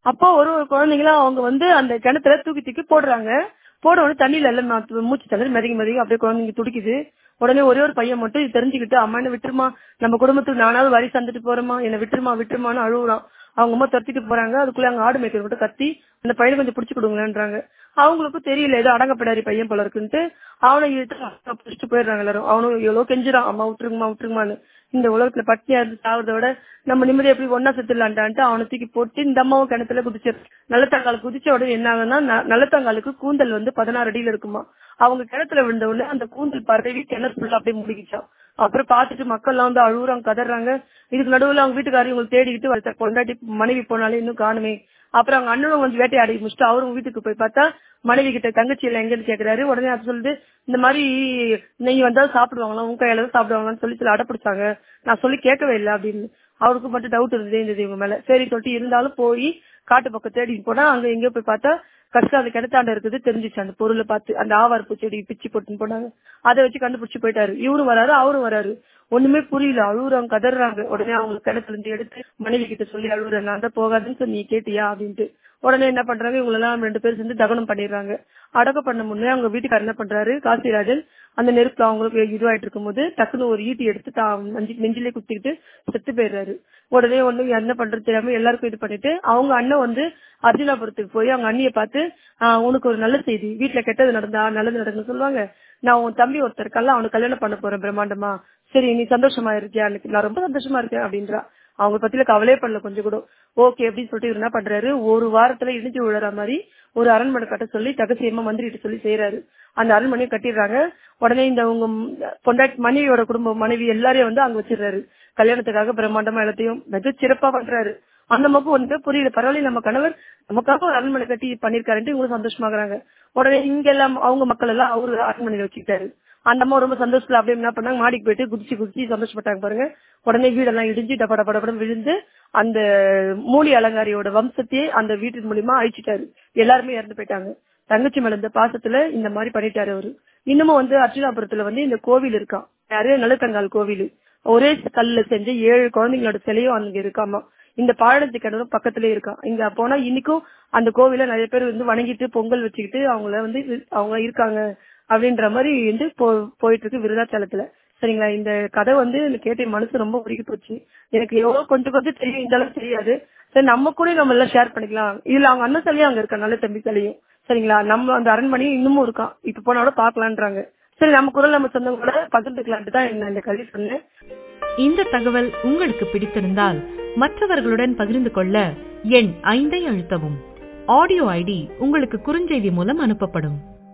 அப்போ ஒரு ஒரு குழந்தைங்களும் அவங்க வந்து அந்த கிணத்துல தூக்கி தூக்கி போடுறாங்க போட உடனே தண்ணியில எல்லாம் மா- மூச்சு தண்ணி மிதங்கி மிதங்கி அப்படியே குழந்தைங்க துடிக்குது உடனே ஒரே ஒரு பையன் மட்டும் இது தெரிஞ்சுக்கிட்டு அம்மா என்ன விட்டுருமா நம்ம குடும்பத்துக்கு நானாவது வரி சந்துட்டு போறோமா என்ன விட்டுருமா விட்டுருமான்னு அழுகுறான் அவங்க அம்மா துரத்திட்டு போறாங்க அதுக்குள்ள அங்க ஆடு மேய்க்கிற மட்டும் கத்தி அந்த பையனை கொஞ்சம் பிடிச்சு கொடுங்களேன்றாங்க அவங்களுக்கும் தெரியல ஏதோ அடங்கப்படாரி பையன் போல இருக்குன்ட்டு அவனை இழுத்து பிடிச்சிட்டு போயிடுறாங்க எல்லாரும் அவனும் எவ்வளவு கெஞ்சுறான் அம்மா விட்டுருங்கம்மா விட்டுருங்கம்மான்னு இந்த உலகத்துல பட்டினியா இருந்து சாவறத விட நம்ம நிம்மதி எப்படி ஒன்னா செத்துலான்டான்ட்டு அவனை தூக்கி போட்டு இந்த அம்மாவும் கிணத்துல குதிச்சிரு நல்லத்தங்கால் குதிச்ச உடனே என்ன ஆகுன்னா ந- நல்லத்தங்காலுக்கு கூந்தல் வந்து பதினாறு அடியில இருக்குமா அவங்க கிணத்துல விழுந்த உடனே அந்த கூந்தல் பரவி கிணறு ஃபுல்லா அப்படியே முடிக்கிச்சான் அப்புறம் பார்த்துட்டு மக்கள் எல்லாம் வந்து அழுகுறாங்க கதறாங்க இதுக்கு நடுவுல அவங்க வீட்டுக்காரர் இவங்களை தேடிக்கிட்டு வளர்த்த கொண்டாட்டி மனைவி போனாலே இன்னும் காணுமே அப்புறம் அவங்க அண்ணனும் கொஞ்சம் வேட்டையாடி முடிச்சுட்டு அவரும் வீட்டுக்கு போய் பார்த்தா மனைவி கிட்ட தங்கச்சி எல்லாம் எங்கன்னு கேக்குறாரு உடனே அது சொல்லுது இந்த மாதிரி நெய் வந்தா சாப்பிடுவாங்களா உங்க கையில தான் சாப்பிடுவாங்களான்னு சொல்லி சில அடப்பிடிச்சாங்க நான் சொல்லி கேட்கவே இல்லை அப்படின்னு அவருக்கு மட்டும் டவுட் இருந்தது இருந்தது இவங்க மேல சரி சொல்லிட்டு இருந்தாலும் போய் காட்டு பக்கம் தேடி போனா அங்க எங்கேயோ போய் பார்த்தா கஷ்டம் அது கிணத்தாண்ட இருக்குது தெரிஞ்சிச்சு அந்த பொருளை பார்த்து அந்த ஆவார் பூச்செடி பிச்சு போட்டுன்னு போனாங்க அதை வச்சு கண்டுபிடிச்சு போயிட்டாரு இவரும் வராரு அவரும் வராரு ஒண்ணுமே புரியல அழுகுறாங்க கதறாங்க உடனே அவங்க கிணத்துல இருந்து எடுத்து மனைவி கிட்ட சொல்லி அழுகுறேன் நான் தான் போகாதுன்னு சொல்லி நீ கேட்டியா அப்படின்ட்டு உடனே என்ன பண்றாங்க இவங்க எல்லாம் ரெண்டு பேரும் சேர்ந்து தகனம் பண்ணிடுறாங்க அடக்கம் பண்ண முன்னே அவங்க வீட்டுக்காரர் என்ன பண்றாரு காசிராஜன் அந்த நெருப்புல அவங்களுக்கு இதுவாயிட்டு இருக்கும்போது டக்குன்னு ஒரு ஈட்டி எடுத்து தான் நெஞ்சு- நெஞ்சிலே குத்திக்கிட்டு செத்து போயிடுறாரு உடனே ஒண்ணு என்ன பண்றது தெரியாம எல்லாருக்கும் இது பண்ணிட்டு அவங்க அண்ணன் வந்து அர்ஜுனாபுரத்துக்கு போய் அவங்க அண்ணியை பார்த்து ஆஹ் உனக்கு ஒரு நல்ல செய்தி வீட்டுல கெட்டது நடந்தா நல்லது நடக்குன்னு சொல்லுவாங்க நான் உன் தம்பி ஒருத்தர் இருக்கல அவனுக்கு கல்யாணம் பண்ண போறேன் பிரம்மாண்டமா சரி நீ சந்தோஷமா இருக்கியா எனக்கு நான் ரொம்ப சந்தோஷமா இருக்கேன் அப்படின்றா அவங்க பத்தில கவலையே பண்ணல கொஞ்சம் கூட ஓகே அப்படின்னு சொல்லிட்டு இவர் என்ன பண்றாரு ஒரு வாரத்துல இடிஞ்சு விழுற மாதிரி ஒரு அரண்மனை கட்ட சொல்லி தகசியமா மந்திரிட்டு சொல்லி செய்யறாரு அந்த அரண்மனையை கட்டிடுறாங்க உடனே இந்த உங்க பொண்டாட்டி மனைவியோட குடும்ப மனைவி எல்லாரையும் வந்து அங்க வச்சிடுறாரு கல்யாணத்துக்காக பிரம்மாண்டமா எல்லாத்தையும் மிக சிறப்பா பண்றாரு அந்த மக்கள் வந்து புரியல பரவாயில்ல நம்ம கணவர் நமக்காக ஒரு அரண்மனை கட்டி பண்ணிருக்காருன்ட்டு இவங்களும் சந்தோஷமாகறாங்க உடனே இங்க எல்லாம் அவங்க மக்கள் எல்லாம் அவரு அரண்மனையில வச்சுக்கிட்டாரு அந்த அம்மா ரொம்ப சந்தோஷத்துல அப்படியே என்ன பண்ணாங்க மாடிக்கு போயிட்டு குதிச்சு குதிச்சு சந்தோஷப்பட்டாங்க பாருங்க உடனே வீடெல்லாம் இடிஞ்சு டப்பட படப்படம் விழுந்து அந்த மூலி அலங்காரியோட வம்சத்தையே அந்த வீட்டின் மூலியமா அழிச்சிட்டாரு எல்லாருமே இறந்து போயிட்டாங்க தங்கச்சி மேல இந்த பாசத்துல இந்த மாதிரி பண்ணிட்டாரு அவரு இன்னமும் வந்து அர்ஜுனாபுரத்துல வந்து இந்த கோவில் இருக்கான் யாரு நல்லத்தங்கால் கோவில் ஒரே கல்ல செஞ்ச ஏழு குழந்தைங்களோட சிலையும் அங்க இருக்காமா இந்த பாழத்து கிணறும் பக்கத்துலயே இருக்கான் இங்க போனா இன்னைக்கும் அந்த கோவில நிறைய பேர் வந்து வணங்கிட்டு பொங்கல் வச்சுக்கிட்டு அவங்கள வந்து அவங்க இருக்காங்க அப்படின்ற மாதிரி வந்து போ- போயிட்டு இருக்கு விருதாச்சலத்துல சரிங்களா இந்த கதை வந்து எனக்கு கேட்ட என் மனசு ரொம்ப உருகி போச்சு எனக்கு எவ்வளவு கொஞ்சம் கொஞ்சம் தெரியும் இந்த அளவுக்கு தெரியாது சரி நம்ம கூட நம்ம எல்லாம் ஷேர் பண்ணிக்கலாம் இதுல அவங்க அண்ணன் சிலையும் அங்க இருக்கா நல்ல தம்பி சிலையும் சரிங்களா நம்ம அந்த அரண்மனையும் இன்னமும் இருக்கான் இப்ப போனோட பாக்கலான்றாங்க சரி நம்ம குரல் நம்ம சொந்தங்களோட பகிர்ந்துக்கலான்ட்டு தான் நான் இந்த கதை சொன்னேன் இந்த தகவல் உங்களுக்கு பிடித்திருந்தால் மற்றவர்களுடன் பகிர்ந்து கொள்ள எண் ஐந்தை அழுத்தவும் ஆடியோ ஐடி உங்களுக்கு குறுஞ்செய்தி மூலம் அனுப்பப்படும்